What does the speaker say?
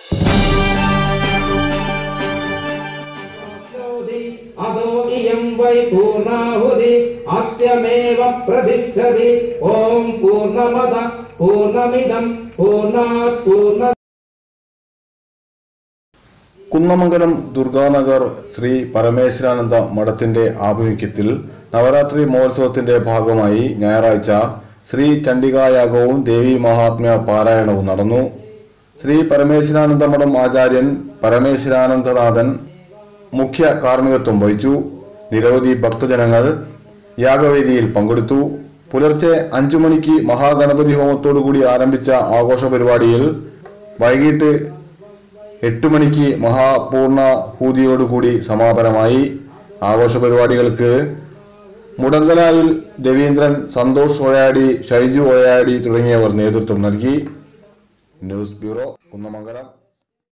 അതോ ഇയം വൈ പൂർണാഹുതി അസ്യമേവ പ്രതിഷ്ഠതി ഓം പൂർണമത പൂർണമിദം പൂർണ്ണാത് പൂർണ്ണ കുന്നമംഗലം ദുർഗാനഗർ ശ്രീ പരമേശ്വരാനന്ദ മഠത്തിന്റെ ആഭിമുഖ്യത്തിൽ നവരാത്രി മഹോത്സവത്തിന്റെ ഭാഗമായി ഞായറാഴ്ച ശ്രീ ചണ്ഡികായാഗവും ദേവി മഹാത്മ്യ പാരായണവും നടന്നു ശ്രീ പരമേശ്വരാനന്ദ മഠം ആചാര്യൻ പരമേശ്വരാനന്ദനാഥൻ മുഖ്യ കാർമ്മികത്വം വഹിച്ചു നിരവധി ഭക്തജനങ്ങൾ യാഗവേദിയിൽ പങ്കെടുത്തു പുലർച്ചെ അഞ്ചു മണിക്ക് മഹാഗണപതി ഹോമത്തോടുകൂടി ആരംഭിച്ച ആഘോഷ പരിപാടിയിൽ വൈകിട്ട് എട്ട് മണിക്ക് മഹാപൂർണഭൂതിയോടുകൂടി സമാപനമായി ആഘോഷ പരിപാടികൾക്ക് മുടങ്കലായിൽ രവീന്ദ്രൻ സന്തോഷ് ഒഴയാടി ഷൈജു ഒഴയാടി തുടങ്ങിയവർ നേതൃത്വം നൽകി ന്യൂസ് ബ്യൂറോ കുന്നമംഗലം